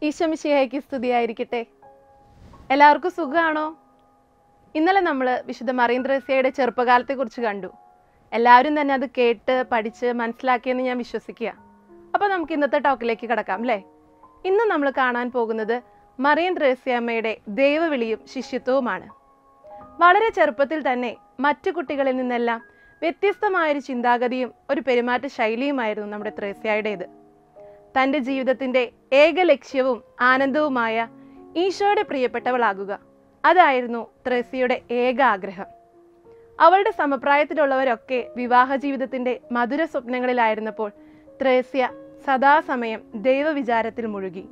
ഈശോമിശിഹായ്ക്ക് സ്തുതിയായിരിക്കട്ടെ എല്ലാവർക്കും സുഖമാണോ ഇന്നലെ നമ്മൾ വിശുദ്ധ മറിയം ത്രേസ്യയുടെ ചെറുപ്പകാലത്തെക്കുറിച്ച് കണ്ടു എല്ലാവരും തന്നെ അത് കേട്ട് പഠിച്ച് മനസ്സിലാക്കിയെന്ന് ഞാൻ വിശ്വസിക്കുക അപ്പോൾ നമുക്ക് ഇന്നത്തെ ടോക്കിലേക്ക് കിടക്കാം അല്ലേ ഇന്ന് നമ്മൾ കാണാൻ പോകുന്നത് മറിയം ത്രേസ്യാമ്മയുടെ ദൈവവിളിയും ശിഷ്യത്വവുമാണ് വളരെ ചെറുപ്പത്തിൽ തന്നെ മറ്റു കുട്ടികളിൽ നിന്നെല്ലാം വ്യത്യസ്തമായൊരു ചിന്താഗതിയും ഒരു പെരുമാറ്റ ശൈലിയുമായിരുന്നു നമ്മുടെ ത്രേസ്യായുടേത് തൻ്റെ ജീവിതത്തിൻ്റെ ഏക ലക്ഷ്യവും ആനന്ദവുമായ ഈശോയുടെ പ്രിയപ്പെട്ടവളാകുക അതായിരുന്നു ത്രേസ്യയുടെ ഏക ആഗ്രഹം അവളുടെ സമപ്രായത്തിലുള്ളവരൊക്കെ വിവാഹ ജീവിതത്തിൻ്റെ മധുര സ്വപ്നങ്ങളിലായിരുന്നപ്പോൾ ത്രേസ്യ സദാസമയം ദൈവവിചാരത്തിൽ മുഴുകി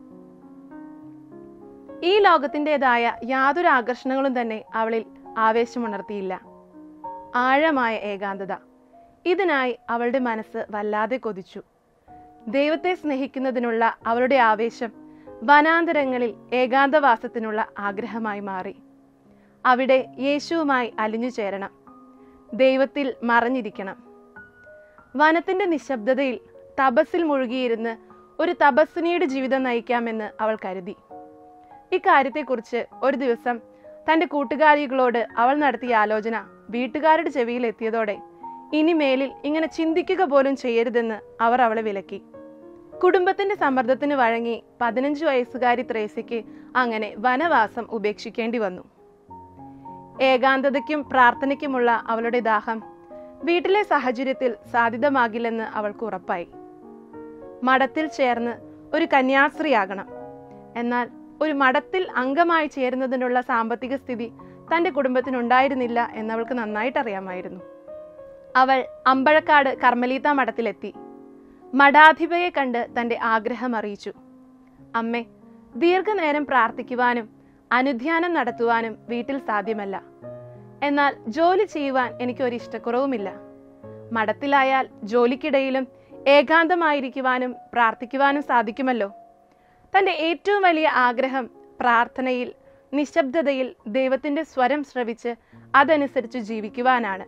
ഈ ലോകത്തിൻ്റെതായ യാതൊരു ആകർഷണങ്ങളും തന്നെ അവളിൽ ആവേശമുണർത്തിയില്ല ആഴമായ ഏകാന്തത ഇതിനായി അവളുടെ മനസ്സ് വല്ലാതെ കൊതിച്ചു ദൈവത്തെ സ്നേഹിക്കുന്നതിനുള്ള അവളുടെ ആവേശം വനാന്തരങ്ങളിൽ ഏകാന്തവാസത്തിനുള്ള ആഗ്രഹമായി മാറി അവിടെ യേശുവുമായി അലിഞ്ഞു ചേരണം ദൈവത്തിൽ മറഞ്ഞിരിക്കണം വനത്തിന്റെ നിശബ്ദതയിൽ തപസ്സിൽ മുഴുകിയിരുന്ന് ഒരു തപസ്വിനിയുടെ ജീവിതം നയിക്കാമെന്ന് അവൾ കരുതി ഇക്കാര്യത്തെക്കുറിച്ച് ഒരു ദിവസം തന്റെ കൂട്ടുകാരികളോട് അവൾ നടത്തിയ ആലോചന വീട്ടുകാരുടെ ചെവിയിൽ എത്തിയതോടെ ഇനി മേലിൽ ഇങ്ങനെ ചിന്തിക്കുക പോലും ചെയ്യരുതെന്ന് അവർ അവളെ വിലക്കി കുടുംബത്തിന്റെ സമ്മർദ്ദത്തിന് വഴങ്ങി പതിനഞ്ചു വയസ്സുകാരി ത്രേസ്യയ്ക്ക് അങ്ങനെ വനവാസം ഉപേക്ഷിക്കേണ്ടി വന്നു ഏകാന്തതയ്ക്കും പ്രാർത്ഥനയ്ക്കുമുള്ള അവളുടെ ദാഹം വീട്ടിലെ സാഹചര്യത്തിൽ സാധ്യതമാകില്ലെന്ന് അവൾക്ക് ഉറപ്പായി മഠത്തിൽ ചേർന്ന് ഒരു കന്യാസ്ത്രീയാകണം എന്നാൽ ഒരു മഠത്തിൽ അംഗമായി ചേരുന്നതിനുള്ള സാമ്പത്തിക സ്ഥിതി തന്റെ കുടുംബത്തിനുണ്ടായിരുന്നില്ല എന്നവൾക്ക് നന്നായിട്ട് അറിയാമായിരുന്നു അവൾ അമ്പഴക്കാട് കർമ്മലീത്ത മഠത്തിലെത്തി മഠാധിപയെ കണ്ട് തന്റെ ആഗ്രഹം അറിയിച്ചു അമ്മേ ദീർഘനേരം പ്രാർത്ഥിക്കുവാനും അനുധ്യാനം നടത്തുവാനും വീട്ടിൽ സാധ്യമല്ല എന്നാൽ ജോലി ചെയ്യുവാൻ എനിക്ക് ഒരു ഇഷ്ടക്കുറവുമില്ല മഠത്തിലായാൽ ജോലിക്കിടയിലും ഏകാന്തമായിരിക്കുവാനും പ്രാർത്ഥിക്കുവാനും സാധിക്കുമല്ലോ തന്റെ ഏറ്റവും വലിയ ആഗ്രഹം പ്രാർത്ഥനയിൽ നിശബ്ദതയിൽ ദൈവത്തിന്റെ സ്വരം ശ്രവിച്ച് അതനുസരിച്ച് ജീവിക്കുവാനാണ്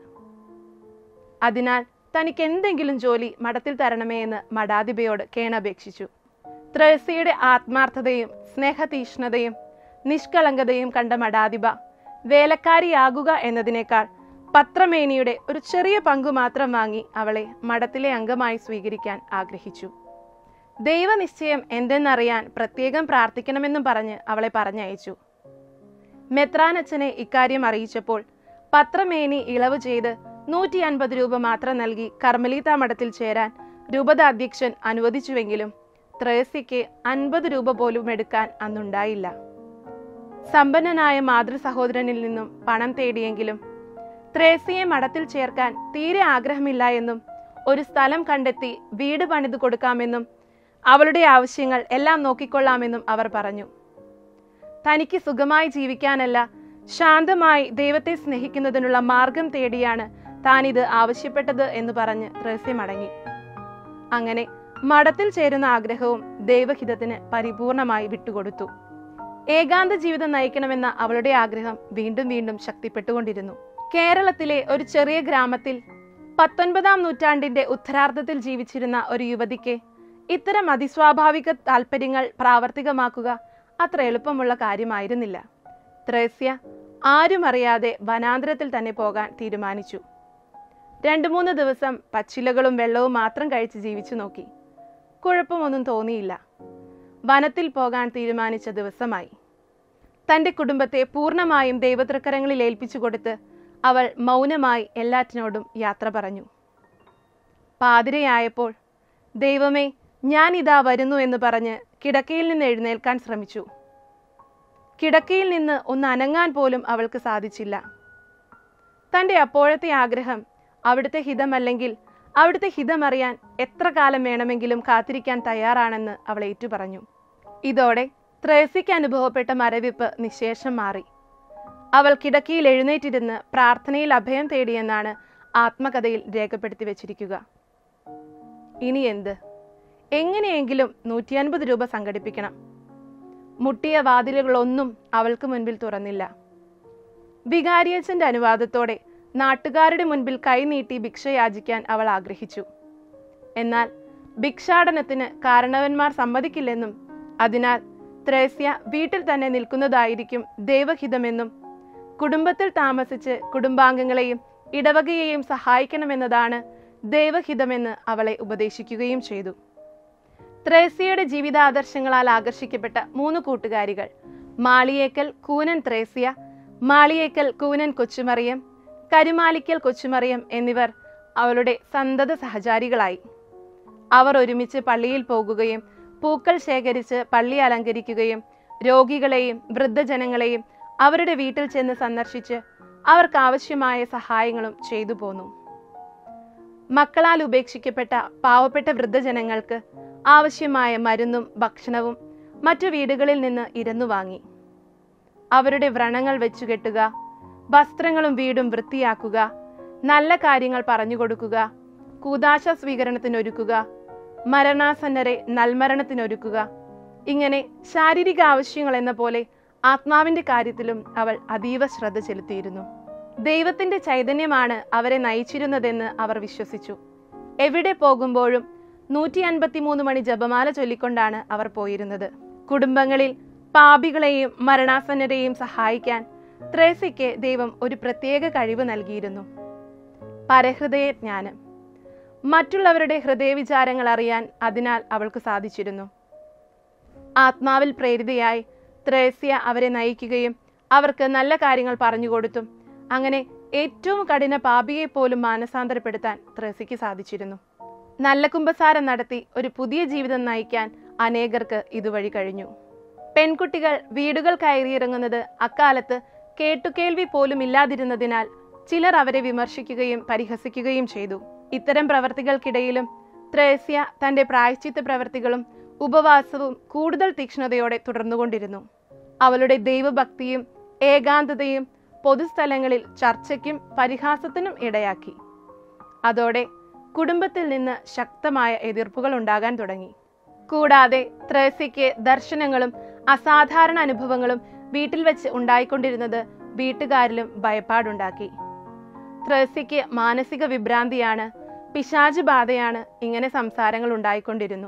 അതിനാൽ തനിക്ക് എന്തെങ്കിലും ജോലി മഠത്തിൽ തരണമേ എന്ന് മഠാധിപയോട് കേണപേക്ഷിച്ചു ത്രേസ്യയുടെ ആത്മാർത്ഥതയും സ്നേഹതീഷ്ണതയും നിഷ്കളങ്കതയും കണ്ട മഠാധിപ വേലക്കാരിയാകുക എന്നതിനേക്കാൾ പത്രമേനിയുടെ ഒരു ചെറിയ പങ്കു മാത്രം വാങ്ങി അവളെ മഠത്തിലെ അംഗമായി സ്വീകരിക്കാൻ ആഗ്രഹിച്ചു ദൈവനിശ്ചയം എന്തെന്നറിയാൻ പ്രത്യേകം പ്രാർത്ഥിക്കണമെന്നും പറഞ്ഞ് അവളെ പറഞ്ഞയച്ചു മെത്രാനച്ഛനെ ഇക്കാര്യം അറിയിച്ചപ്പോൾ പത്രമേനി ഇളവ് ചെയ്ത് നൂറ്റി അൻപത് രൂപ മാത്രം നൽകി കർമ്മലീത്ത മഠത്തിൽ ചേരാൻ രൂപത അധ്യക്ഷൻ അനുവദിച്ചുവെങ്കിലും ത്രേസ്യയ്ക്ക് അൻപത് രൂപ പോലും എടുക്കാൻ അന്നുണ്ടായില്ല സമ്പന്നനായ മാതൃ സഹോദരനിൽ നിന്നും പണം തേടിയെങ്കിലും ത്രേസ്യയെ മഠത്തിൽ ചേർക്കാൻ തീരെ ആഗ്രഹമില്ല എന്നും ഒരു സ്ഥലം കണ്ടെത്തി വീട് പണിതു കൊടുക്കാമെന്നും അവളുടെ ആവശ്യങ്ങൾ എല്ലാം നോക്കിക്കൊള്ളാമെന്നും അവർ പറഞ്ഞു തനിക്ക് സുഖമായി ജീവിക്കാനല്ല ശാന്തമായി ദൈവത്തെ സ്നേഹിക്കുന്നതിനുള്ള മാർഗം തേടിയാണ് താൻ ഇത് ആവശ്യപ്പെട്ടത് എന്ന് പറഞ്ഞ് ത്രേസ്യ മടങ്ങി അങ്ങനെ മഠത്തിൽ ചേരുന്ന ആഗ്രഹവും ദൈവഹിതത്തിന് പരിപൂർണമായി വിട്ടുകൊടുത്തു ഏകാന്ത ജീവിതം നയിക്കണമെന്ന അവളുടെ ആഗ്രഹം വീണ്ടും വീണ്ടും ശക്തിപ്പെട്ടുകൊണ്ടിരുന്നു കേരളത്തിലെ ഒരു ചെറിയ ഗ്രാമത്തിൽ പത്തൊൻപതാം നൂറ്റാണ്ടിന്റെ ഉത്തരാർദ്ധത്തിൽ ജീവിച്ചിരുന്ന ഒരു യുവതിക്ക് ഇത്തരം അതിസ്വാഭാവിക താല്പര്യങ്ങൾ പ്രാവർത്തികമാക്കുക അത്ര എളുപ്പമുള്ള കാര്യമായിരുന്നില്ല ത്രേസ്യ ആരും അറിയാതെ വനാന്തരത്തിൽ തന്നെ പോകാൻ തീരുമാനിച്ചു രണ്ടു മൂന്ന് ദിവസം പച്ചിലകളും വെള്ളവും മാത്രം കഴിച്ച് ജീവിച്ചു നോക്കി കുഴപ്പമൊന്നും തോന്നിയില്ല വനത്തിൽ പോകാൻ തീരുമാനിച്ച ദിവസമായി തന്റെ കുടുംബത്തെ പൂർണ്ണമായും ദൈവതൃക്കരങ്ങളിൽ ഏൽപ്പിച്ചു കൊടുത്ത് അവൾ മൗനമായി എല്ലാറ്റിനോടും യാത്ര പറഞ്ഞു പാതിരയായപ്പോൾ ദൈവമേ ഞാൻ ഇതാ വരുന്നു എന്ന് പറഞ്ഞ് കിടക്കയിൽ നിന്ന് എഴുന്നേൽക്കാൻ ശ്രമിച്ചു കിടക്കയിൽ നിന്ന് ഒന്ന് അനങ്ങാൻ പോലും അവൾക്ക് സാധിച്ചില്ല തന്റെ അപ്പോഴത്തെ ആഗ്രഹം അവിടുത്തെ ഹിതമല്ലെങ്കിൽ അവിടുത്തെ ഹിതമറിയാൻ എത്ര കാലം വേണമെങ്കിലും കാത്തിരിക്കാൻ തയ്യാറാണെന്ന് അവൾ ഏറ്റുപറഞ്ഞു ഇതോടെ ത്രേസിക്ക് അനുഭവപ്പെട്ട മരവിപ്പ് നിശേഷം മാറി അവൾ കിടക്കിയിൽ എഴുന്നേറ്റിരുന്ന് പ്രാർത്ഥനയിൽ അഭയം തേടിയെന്നാണ് ആത്മകഥയിൽ രേഖപ്പെടുത്തി വച്ചിരിക്കുക ഇനി എന്ത് എങ്ങനെയെങ്കിലും നൂറ്റി അൻപത് രൂപ സംഘടിപ്പിക്കണം മുട്ടിയ വാതിലുകളൊന്നും അവൾക്ക് മുൻപിൽ തുറന്നില്ല വികാരിയച്ഛന്റെ അനുവാദത്തോടെ നാട്ടുകാരുടെ മുൻപിൽ കൈനീട്ടി ഭിക്ഷ യാചിക്കാൻ അവൾ ആഗ്രഹിച്ചു എന്നാൽ ഭിക്ഷാടനത്തിന് കാരണവന്മാർ സമ്മതിക്കില്ലെന്നും അതിനാൽ ത്രേസ്യ വീട്ടിൽ തന്നെ നിൽക്കുന്നതായിരിക്കും ദൈവഹിതമെന്നും കുടുംബത്തിൽ താമസിച്ച് കുടുംബാംഗങ്ങളെയും ഇടവകയെയും സഹായിക്കണമെന്നതാണ് ദൈവഹിതമെന്ന് അവളെ ഉപദേശിക്കുകയും ചെയ്തു ത്രേസ്യയുടെ ജീവിതാദർശങ്ങളാൽ ആകർഷിക്കപ്പെട്ട മൂന്ന് കൂട്ടുകാരികൾ മാളിയേക്കൽ കൂനൻ ത്രേസ്യ മാളിയേക്കൽ കൂനൻ കൊച്ചുമറിയം കരുമാലിക്കൽ കൊച്ചുമറിയം എന്നിവർ അവളുടെ സന്തത സഹചാരികളായി അവർ ഒരുമിച്ച് പള്ളിയിൽ പോകുകയും പൂക്കൾ ശേഖരിച്ച് പള്ളി അലങ്കരിക്കുകയും രോഗികളെയും വൃദ്ധജനങ്ങളെയും അവരുടെ വീട്ടിൽ ചെന്ന് സന്ദർശിച്ച് അവർക്ക് ആവശ്യമായ സഹായങ്ങളും ചെയ്തു പോന്നു മക്കളാൽ ഉപേക്ഷിക്കപ്പെട്ട പാവപ്പെട്ട വൃദ്ധജനങ്ങൾക്ക് ആവശ്യമായ മരുന്നും ഭക്ഷണവും മറ്റു വീടുകളിൽ നിന്ന് ഇരന്നു വാങ്ങി അവരുടെ വ്രണങ്ങൾ വെച്ചുകെട്ടുക വസ്ത്രങ്ങളും വീടും വൃത്തിയാക്കുക നല്ല കാര്യങ്ങൾ പറഞ്ഞു കൊടുക്കുക കൂതാശ സ്വീകരണത്തിനൊരുക്കുക മരണാസന്നരെ നൽമരണത്തിനൊരുക്കുക ഇങ്ങനെ ശാരീരിക ആവശ്യങ്ങൾ എന്ന പോലെ ആത്മാവിന്റെ കാര്യത്തിലും അവൾ അതീവ ശ്രദ്ധ ചെലുത്തിയിരുന്നു ദൈവത്തിന്റെ ചൈതന്യമാണ് അവരെ നയിച്ചിരുന്നതെന്ന് അവർ വിശ്വസിച്ചു എവിടെ പോകുമ്പോഴും നൂറ്റി അൻപത്തിമൂന്ന് മണി ജപമാല ചൊല്ലിക്കൊണ്ടാണ് അവർ പോയിരുന്നത് കുടുംബങ്ങളിൽ പാപികളെയും മരണാസന്നരെയും സഹായിക്കാൻ ത്രേസയ്ക്ക് ദൈവം ഒരു പ്രത്യേക കഴിവ് നൽകിയിരുന്നു പരഹൃദയ ജ്ഞാനം മറ്റുള്ളവരുടെ ഹൃദയവിചാരങ്ങൾ അറിയാൻ അതിനാൽ അവൾക്ക് സാധിച്ചിരുന്നു ആത്മാവിൽ പ്രേരിതയായി ത്രേസ്യ അവരെ നയിക്കുകയും അവർക്ക് നല്ല കാര്യങ്ങൾ പറഞ്ഞുകൊടുത്തും അങ്ങനെ ഏറ്റവും കഠിന പാപിയെ പോലും മാനസാന്തരപ്പെടുത്താൻ ത്രേസ്യയ്ക്ക് സാധിച്ചിരുന്നു നല്ല കുമ്പസാരം നടത്തി ഒരു പുതിയ ജീവിതം നയിക്കാൻ അനേകർക്ക് ഇതുവഴി കഴിഞ്ഞു പെൺകുട്ടികൾ വീടുകൾ കയറിയിറങ്ങുന്നത് അക്കാലത്ത് കേട്ടുകേൾവി പോലും ഇല്ലാതിരുന്നതിനാൽ ചിലർ അവരെ വിമർശിക്കുകയും പരിഹസിക്കുകയും ചെയ്തു ഇത്തരം പ്രവർത്തികൾക്കിടയിലും ത്രേസ്യ തന്റെ പ്രായശ്ചിത്ത പ്രവർത്തികളും ഉപവാസവും കൂടുതൽ തീക്ഷ്ണതയോടെ തുടർന്നുകൊണ്ടിരുന്നു അവളുടെ ദൈവഭക്തിയും ഏകാന്തതയും പൊതുസ്ഥലങ്ങളിൽ ചർച്ചയ്ക്കും പരിഹാസത്തിനും ഇടയാക്കി അതോടെ കുടുംബത്തിൽ നിന്ന് ശക്തമായ എതിർപ്പുകൾ ഉണ്ടാകാൻ തുടങ്ങി കൂടാതെ ത്രേസ്യയ്ക്ക് ദർശനങ്ങളും അസാധാരണ അനുഭവങ്ങളും വീട്ടിൽ വെച്ച് ഉണ്ടായിക്കൊണ്ടിരുന്നത് വീട്ടുകാരിലും ഭയപ്പാടുണ്ടാക്കി ത്രേസ്യയ്ക്ക് മാനസിക വിഭ്രാന്തിയാണ് പിശാച് ബാധയാണ് ഇങ്ങനെ സംസാരങ്ങൾ ഉണ്ടായിക്കൊണ്ടിരുന്നു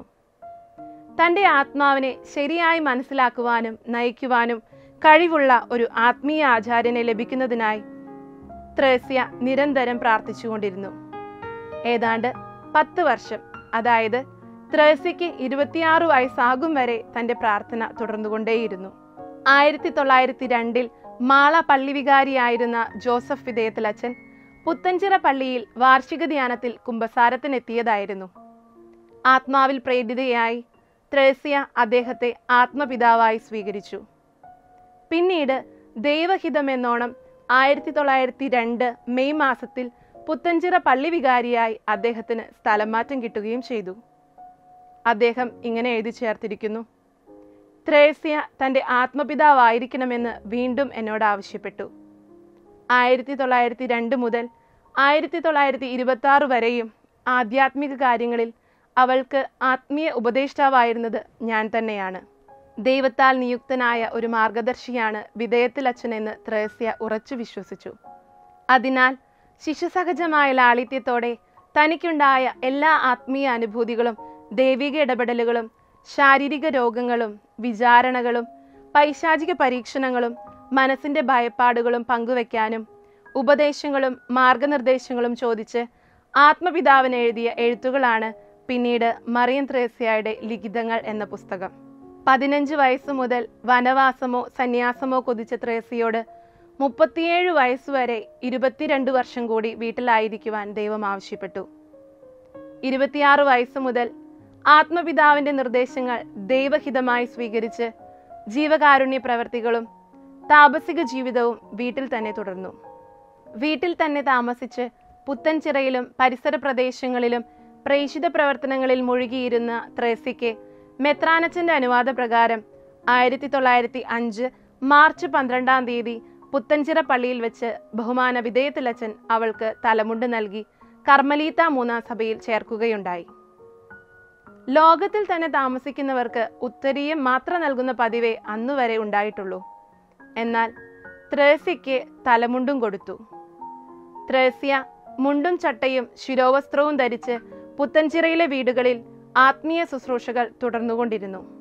തന്റെ ആത്മാവിനെ ശരിയായി മനസ്സിലാക്കുവാനും നയിക്കുവാനും കഴിവുള്ള ഒരു ആത്മീയ ആചാര്യനെ ലഭിക്കുന്നതിനായി ത്രേസ്യ നിരന്തരം പ്രാർത്ഥിച്ചുകൊണ്ടിരുന്നു ഏതാണ്ട് പത്ത് വർഷം അതായത് ത്രേസ്യയ്ക്ക് ഇരുപത്തിയാറ് വയസ്സാകും വരെ തന്റെ പ്രാർത്ഥന തുടർന്നുകൊണ്ടേയിരുന്നു ആയിരത്തി തൊള്ളായിരത്തി രണ്ടിൽ മാള പള്ളി വികാരിയായിരുന്ന ജോസഫ് വിധേയത്തിലച്ചൻ പുത്തഞ്ചിറ പള്ളിയിൽ വാർഷിക ധ്യാനത്തിൽ കുമ്പസാരത്തിനെത്തിയതായിരുന്നു ആത്മാവിൽ പ്രേരിതയായി ത്രേസ്യ അദ്ദേഹത്തെ ആത്മപിതാവായി സ്വീകരിച്ചു പിന്നീട് ദൈവഹിതമെന്നോണം ആയിരത്തി തൊള്ളായിരത്തി രണ്ട് മെയ് മാസത്തിൽ പുത്തഞ്ചിറ പള്ളി വികാരിയായി അദ്ദേഹത്തിന് സ്ഥലം മാറ്റം കിട്ടുകയും ചെയ്തു അദ്ദേഹം ഇങ്ങനെ എഴുതി ചേർത്തിരിക്കുന്നു ത്രേസ്യ തന്റെ ആത്മപിതാവായിരിക്കണമെന്ന് വീണ്ടും എന്നോട് ആവശ്യപ്പെട്ടു ആയിരത്തി തൊള്ളായിരത്തി രണ്ട് മുതൽ ആയിരത്തി തൊള്ളായിരത്തി ഇരുപത്തി ആറ് വരെയും ആധ്യാത്മിക കാര്യങ്ങളിൽ അവൾക്ക് ആത്മീയ ഉപദേഷ്ടാവായിരുന്നത് ഞാൻ തന്നെയാണ് ദൈവത്താൽ നിയുക്തനായ ഒരു മാർഗദർശിയാണ് വിധേയത്തിൽ അച്ഛനെന്ന് ത്രേസ്യ ഉറച്ചു വിശ്വസിച്ചു അതിനാൽ ശിശുസഹജമായ ലാളിത്യത്തോടെ തനിക്കുണ്ടായ എല്ലാ ആത്മീയ അനുഭൂതികളും ദൈവിക ഇടപെടലുകളും ശാരീരിക രോഗങ്ങളും വിചാരണകളും പൈശാചിക പരീക്ഷണങ്ങളും മനസ്സിന്റെ ഭയപ്പാടുകളും പങ്കുവെക്കാനും ഉപദേശങ്ങളും മാർഗനിർദ്ദേശങ്ങളും ചോദിച്ച് ആത്മപിതാവിന് എഴുതിയ എഴുത്തുകളാണ് പിന്നീട് മറിയം ത്രേസ്യയുടെ ലിഖിതങ്ങൾ എന്ന പുസ്തകം പതിനഞ്ച് വയസ്സ് മുതൽ വനവാസമോ സന്യാസമോ കൊതിച്ച ത്രേസ്യയോട് മുപ്പത്തിയേഴ് വയസ്സുവരെ ഇരുപത്തിരണ്ട് വർഷം കൂടി വീട്ടിലായിരിക്കുവാൻ ദൈവം ആവശ്യപ്പെട്ടു ഇരുപത്തിയാറ് വയസ്സ് മുതൽ ആത്മപിതാവിന്റെ നിർദ്ദേശങ്ങൾ ദൈവഹിതമായി സ്വീകരിച്ച് ജീവകാരുണ്യ പ്രവർത്തികളും താപസിക ജീവിതവും വീട്ടിൽ തന്നെ തുടർന്നു വീട്ടിൽ തന്നെ താമസിച്ച് പുത്തൻചിറയിലും പരിസര പ്രദേശങ്ങളിലും പ്രേഷിത പ്രവർത്തനങ്ങളിൽ മുഴുകിയിരുന്ന ത്രേസ്യയ്ക്ക് മെത്രാനച്ചന്റെ അനുവാദപ്രകാരം ആയിരത്തി തൊള്ളായിരത്തി അഞ്ച് മാർച്ച് പന്ത്രണ്ടാം തീയതി പുത്തൻചിറ പള്ളിയിൽ വെച്ച് ബഹുമാന വിധേയത്തിലച്ചൻ അവൾക്ക് തലമുണ്ട് നൽകി കർമ്മലീത്ത മൂന്നാം സഭയിൽ ചേർക്കുകയുണ്ടായി ലോകത്തിൽ തന്നെ താമസിക്കുന്നവർക്ക് ഉത്തരീയം മാത്രം നൽകുന്ന പതിവേ അന്നുവരെ ഉണ്ടായിട്ടുള്ളൂ എന്നാൽ ത്രേസ്യയ്ക്ക് തലമുണ്ടും കൊടുത്തു ത്രേസ്യ മുണ്ടും ചട്ടയും ശിരോവസ്ത്രവും ധരിച്ച് പുത്തൻചിറയിലെ വീടുകളിൽ ആത്മീയ ശുശ്രൂഷകൾ തുടർന്നുകൊണ്ടിരുന്നു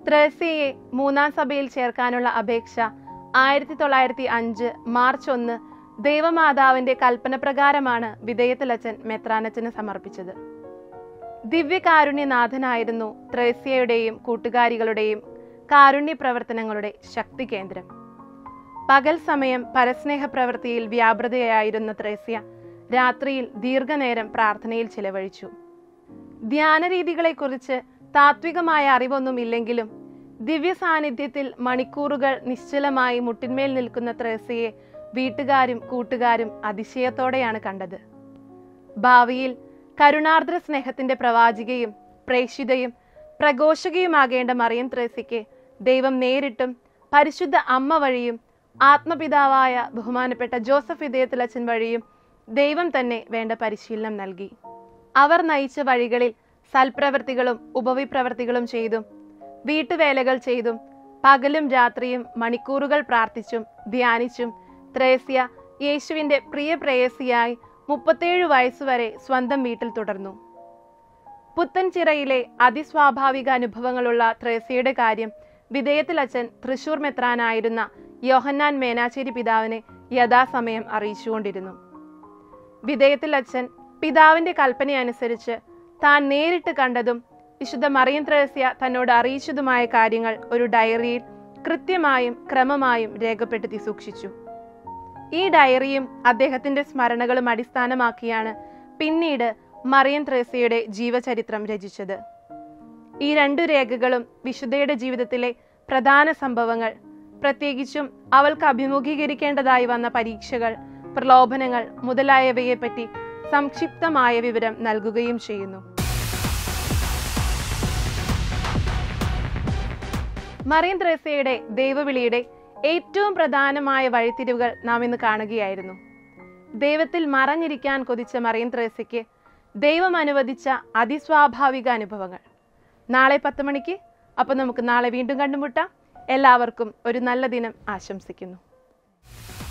ത്രേസ്യയെ മൂന്നാം സഭയിൽ ചേർക്കാനുള്ള അപേക്ഷ ആയിരത്തി തൊള്ളായിരത്തി അഞ്ച് മാർച്ച് ഒന്ന് ദേവമാതാവിന്റെ കൽപ്പന പ്രകാരമാണ് വിധേയത്തിലച്ചൻ മെത്രാനച്ചന് സമർപ്പിച്ചത് ദിവ്യകാരുണ്യനാഥനായിരുന്നു ത്രേസ്യയുടെയും കൂട്ടുകാരികളുടെയും കാരുണ്യ പ്രവർത്തനങ്ങളുടെ ശക്തി കേന്ദ്രം പകൽ സമയം പരസ്നേഹ പ്രവൃത്തിയിൽ വ്യാപൃതയായിരുന്ന ത്രേസ്യ രാത്രിയിൽ ദീർഘനേരം പ്രാർത്ഥനയിൽ ചിലവഴിച്ചു ധ്യാനരീതികളെക്കുറിച്ച് താത്വികമായ അറിവൊന്നും ഇല്ലെങ്കിലും ദിവ്യ സാന്നിധ്യത്തിൽ മണിക്കൂറുകൾ നിശ്ചലമായി മുട്ടിന്മേൽ നിൽക്കുന്ന ത്രേസ്യയെ വീട്ടുകാരും കൂട്ടുകാരും അതിശയത്തോടെയാണ് കണ്ടത് ഭാവിയിൽ കരുണാർദ്ര സ്നേഹത്തിന്റെ പ്രവാചികയും പ്രേക്ഷിതയും പ്രഘോഷകയുമാകേണ്ട മറിയം ത്രേസ്യയ്ക്ക് ദൈവം നേരിട്ടും പരിശുദ്ധ അമ്മ വഴിയും ആത്മപിതാവായ ബഹുമാനപ്പെട്ട ജോസഫ് ഇതയത്തിലച്ചൻ വഴിയും ദൈവം തന്നെ വേണ്ട പരിശീലനം നൽകി അവർ നയിച്ച വഴികളിൽ സൽപ്രവൃത്തികളും ഉപവിപ്രവൃത്തികളും ചെയ്തും വീട്ടുവേലകൾ ചെയ്തും പകലും രാത്രിയും മണിക്കൂറുകൾ പ്രാർത്ഥിച്ചും ധ്യാനിച്ചും ത്രേസ്യ യേശുവിന്റെ പ്രിയ പ്രേയസിയായി മുപ്പത്തേഴ് വയസ്സുവരെ സ്വന്തം വീട്ടിൽ തുടർന്നു പുത്തൻചിറയിലെ അതിസ്വാഭാവിക അനുഭവങ്ങളുള്ള ത്രേസ്യയുടെ കാര്യം വിധേയത്തിലച്ചൻ തൃശൂർ മെത്രാനായിരുന്ന യോഹന്നാൻ മേനാച്ചേരി പിതാവിനെ യഥാസമയം അറിയിച്ചുകൊണ്ടിരുന്നു വിധേയത്തിലച്ചൻ പിതാവിന്റെ കൽപ്പനയനുസരിച്ച് താൻ നേരിട്ട് കണ്ടതും വിശുദ്ധ മറിയം ത്രേസ്യ തന്നോട് അറിയിച്ചതുമായ കാര്യങ്ങൾ ഒരു ഡയറിയിൽ കൃത്യമായും ക്രമമായും രേഖപ്പെടുത്തി സൂക്ഷിച്ചു ഈ ഡയറിയും അദ്ദേഹത്തിന്റെ സ്മരണകളും അടിസ്ഥാനമാക്കിയാണ് പിന്നീട് മറിയം ത്രേസ്യയുടെ ജീവചരിത്രം രചിച്ചത് ഈ രണ്ടു രേഖകളും വിശുദ്ധയുടെ ജീവിതത്തിലെ പ്രധാന സംഭവങ്ങൾ പ്രത്യേകിച്ചും അവൾക്ക് അഭിമുഖീകരിക്കേണ്ടതായി വന്ന പരീക്ഷകൾ പ്രലോഭനങ്ങൾ മുതലായവയെപ്പറ്റി സംക്ഷിപ്തമായ വിവരം നൽകുകയും ചെയ്യുന്നു മറിയം ത്രേസ്യയുടെ ദൈവവിളിയുടെ ഏറ്റവും പ്രധാനമായ വഴിത്തിരിവുകൾ നാം ഇന്ന് കാണുകയായിരുന്നു ദൈവത്തിൽ മറഞ്ഞിരിക്കാൻ കൊതിച്ച മറിയം ത്രേസ്യയ്ക്ക് ദൈവം അനുവദിച്ച അതിസ്വാഭാവിക അനുഭവങ്ങൾ നാളെ പത്ത് മണിക്ക് അപ്പം നമുക്ക് നാളെ വീണ്ടും കണ്ടുമുട്ടാം എല്ലാവർക്കും ഒരു നല്ല ദിനം ആശംസിക്കുന്നു